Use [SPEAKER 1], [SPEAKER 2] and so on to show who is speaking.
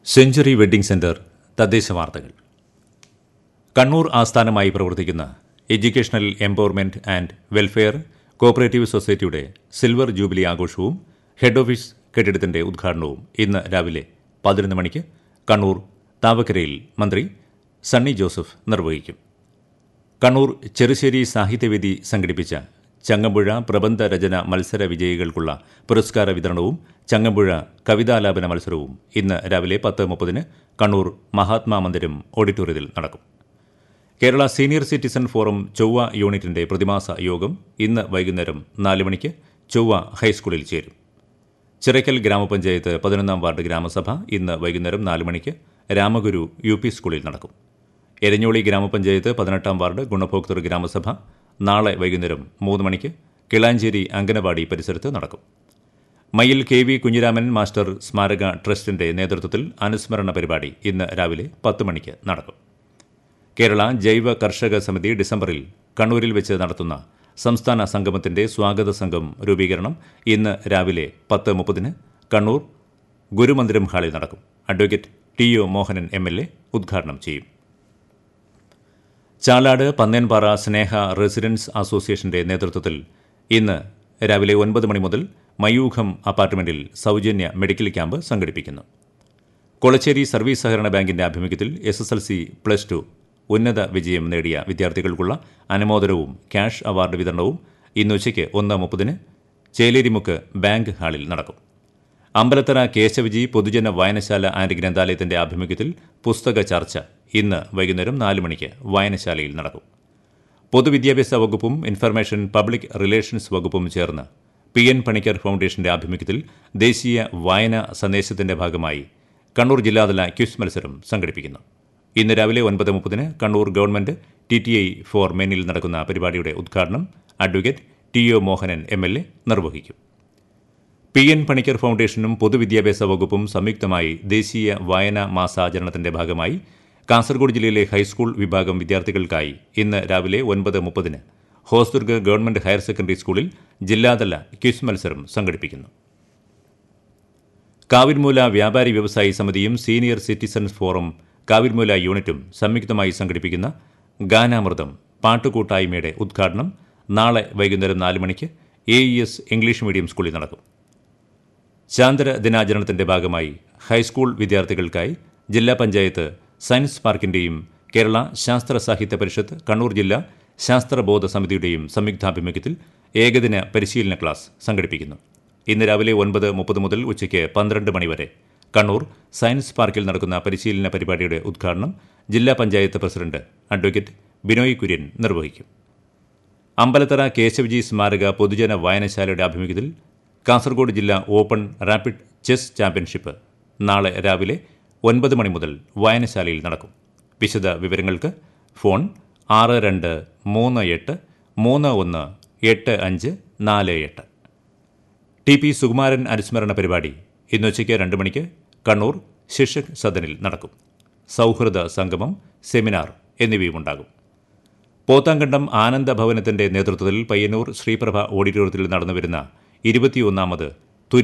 [SPEAKER 1] century wedding centre തദ്ദേശ വാർത്തകൾ കണ്ണൂർ ആസ്ഥാനമായി പ്രവർത്തിക്കുന്ന educational empowerment and welfare cooperative സൊസൈറ്റിയുടെ സിൽവർ ജൂബിലി ആഘോഷവും ഹെഡ് ഓഫീസ് കെട്ടിടത്തിന്റെ ഉദ്ഘാടനവും ഇന്ന് രാവിലെ പതിനൊന്ന് മണിക്ക് കണ്ണൂർ താവക്കരയിൽ മന്ത്രി സണ്ണി ജോസഫ് നിർവഹിക്കും കണ്ണൂർ ചെറുശ്ശേരി സാഹിത്യവേദി സംഘടിപ്പിച്ച ചങ്ങമ്പുഴ പ്രബന്ധ രചന മത്സര വിജയികൾക്കുള്ള പുരസ്കാര വിതരണവും ചങ്ങമ്പുഴ കവിതാലാപന മത്സരവും ഇന്ന് രാവിലെ പത്ത് മുപ്പതിന് കണ്ണൂർ മഹാത്മാ മന്ദിരം ഓഡിറ്റോറിയത്തിൽ നടക്കും കേരള സീനിയർ സിറ്റിസൺ ഫോറം ചൊവ്വ യൂണിറ്റിന്റെ പ്രതിമാസ യോഗം ഇന്ന് വൈകുന്നേരം നാല് മണിക്ക് ചൊവ്വ ഹൈസ്കൂളിൽ ചേരും ചിറയ്ക്കൽ ഗ്രാമപഞ്ചായത്ത് പതിനൊന്നാം വാർഡ് ഗ്രാമസഭ ഇന്ന് വൈകുന്നേരം നാല് മണിക്ക് രാമഗുരു യു പി സ്കൂളിൽ നടക്കും എരഞ്ഞോളി ഗ്രാമപഞ്ചായത്ത് പതിനെട്ടാം വാർഡ് ഗുണഭോക്തൃ ഗ്രാമസഭ നാളെ വൈകുന്നേരം മൂന്ന് മണിക്ക് കിളാഞ്ചേരി അങ്കനവാടി പരിസരത്ത് നടക്കും മയിൽ കെ വി കുഞ്ഞിരാമൻ മാസ്റ്റർ സ്മാരക ട്രസ്റ്റിന്റെ നേതൃത്വത്തിൽ അനുസ്മരണ പരിപാടി ഇന്ന് രാവിലെ പത്ത് മണിക്ക് നടക്കും കേരള ജൈവ കർഷക സമിതി ഡിസംബറിൽ കണ്ണൂരിൽ വെച്ച് നടത്തുന്ന സംസ്ഥാന സംഗമത്തിന്റെ സ്വാഗത സംഘം രൂപീകരണം ഇന്ന് രാവിലെ പത്ത് മുപ്പതിന് കണ്ണൂർ ഗുരുമന്ദിരം ഹാളിൽ നടക്കും advocate T O Mohanan M L A ഉദ്ഘാടനം ചെയ്യും ചാലാട് പന്നേൻപാറ സ്നേഹ റെസിഡൻസ് അസോസിയേഷന്റെ നേതൃത്വത്തിൽ ഇന്ന് രാവിലെ ഒൻപത് മണി മുതൽ മയൂഖം അപ്പാർട്ട്മെന്റിൽ സൗജന്യ മെഡിക്കൽ ക്യാമ്പ് സംഘടിപ്പിക്കുന്നു കൊളച്ചേരി സർവീസ് സഹകരണ ബാങ്കിന്റെ ആഭിമുഖ്യത്തിൽ S S L C plus two ഉന്നത വിജയം നേടിയ വിദ്യാർത്ഥികൾക്കുള്ള അനുമോദനവും ക്യാഷ് അവാർഡ് വിതരണവും ഇന്ന് ഉച്ചയ്ക്ക് ഒന്ന് മുപ്പതിന് ചേലേരിമുക്ക് ബാങ്ക് ഹാളിൽ നടക്കും അമ്പലത്തറ കേശവജി പൊതുജന വായനശാല ആൻഡ് ഗ്രന്ഥാലയത്തിന്റെ ആഭിമുഖ്യത്തിൽ പുസ്തക ചർച്ച ഇന്ന് വൈകുന്നേരം നാല് മണിക്ക് വായനശാലയിൽ നടക്കും പൊതുവിദ്യാഭ്യാസ വകുപ്പും ഇൻഫർമേഷൻ പബ്ലിക് റിലേഷൻസ് വകുപ്പും ചേർന്ന് പി എൻ പണിക്കർ ഫൗണ്ടേഷന്റെ ആഭിമുഖ്യത്തിൽ ദേശീയ വായന സന്ദേശത്തിന്റെ ഭാഗമായി കണ്ണൂർ ജില്ലാതല ക്വിസ് മത്സരം സംഘടിപ്പിക്കുന്നു ഇന്ന് രാവിലെ ഒൻപത് മുപ്പതിന് Kannur government T T I for മെനിൽ നടക്കുന്ന പരിപാടിയുടെ ഉദ്ഘാടനം advocate T O Mohanan M L A നിർവഹിക്കും പി എൻ പണിക്കർ ഫൗണ്ടേഷനും പൊതുവിദ്യാഭ്യാസ വകുപ്പും സംയുക്തമായി ദേശീയ വായനാ മാസാചരണത്തിന്റെ ഭാഗമായി കാസർഗോഡ് ജില്ലയിലെ ഹൈസ്കൂൾ വിഭാഗം വിദ്യാർത്ഥികൾക്കായി ഇന്ന് രാവിലെ ഒൻപത് മുപ്പതിന് ഹോസ്ദുർഗ് ഗവൺമെന്റ് ഹയർ സെക്കൻഡറി സ്കൂളിൽ ജില്ലാതല ക്വിസ് മത്സരം സംഘടിപ്പിക്കുന്നു കാവിൽമൂല വ്യാപാരി വ്യവസായി സമിതിയും സീനിയർ സിറ്റിസൺസ് ഫോറം കാവിൽമൂല യൂണിറ്റും സംയുക്തമായി സംഘടിപ്പിക്കുന്ന ഗാനാമൃതം പാട്ടുകൂട്ടായ്മയുടെ ഉദ്ഘാടനം നാളെ വൈകുന്നേരം നാല് മണിക്ക് A E S English medium സ്കൂളിൽ നടക്കും ചാന്ദ്ര ദിനാചരണത്തിന്റെ ഭാഗമായി ഹൈസ്കൂൾ വിദ്യാർത്ഥികൾക്കായി ജില്ലാ പഞ്ചായത്ത് സയൻസ് പാർക്കിന്റെയും കേരള ശാസ്ത്ര സാഹിത്യ പരിഷത്ത് കണ്ണൂർ ജില്ലാ ശാസ്ത്രബോധ സമിതിയുടെയും സംയുക്താഭിമുഖ്യത്തിൽ ഏകദിന പരിശീലന ക്ലാസ് സംഘടിപ്പിക്കുന്നു ഇന്ന് രാവിലെ ഒൻപത് മുപ്പത് മുതൽ ഉച്ചയ്ക്ക് പന്ത്രണ്ട് മണിവരെ കണ്ണൂർ സയൻസ് പാർക്കിൽ നടക്കുന്ന പരിശീലന പരിപാടിയുടെ ഉദ്ഘാടനം ജില്ലാ പഞ്ചായത്ത് പ്രസിഡന്റ് അഡ്വക്കേറ്റ് ബിനോയ് കുര്യൻ നിർവഹിക്കും അമ്പലത്തറ കേശവജി സ്മാരക പൊതുജന വായനശാലയുടെ ആഭിമുഖ്യത്തിൽ കാസർഗോഡ് ജില്ലാ ഓപ്പൺ റാപ്പിഡ് ചെസ് ചാമ്പ്യൻഷിപ്പ് നാളെ രാവിലെ ഒൻപത് മണി മുതൽ വായനശാലയിൽ നടക്കും വിശദ വിവരങ്ങൾക്ക് ഫോൺ ആറ് രണ്ട് മൂന്ന് എട്ട് മൂന്ന് ഒന്ന് എട്ട് അഞ്ച് നാല് എട്ട് ടി പി സുകുമാരൻ അനുസ്മരണ പരിപാടി ഇന്നുച്ചയ്ക്ക് രണ്ട് മണിക്ക് കണ്ണൂർ ശിക്ഷക് സദനിൽ നടക്കും സൗഹൃദ സംഗമം സെമിനാർ എന്നിവയുമുണ്ടാകും പോത്താങ്കണ്ടം ആനന്ദ ഭവനത്തിന്റെ നേതൃത്വത്തിൽ പയ്യന്നൂർ ശ്രീപ്രഭ ഓഡിറ്റോറിയത്തിൽ നടന്നുവരുന്ന ഇരുപത്തിയൊന്നാമത്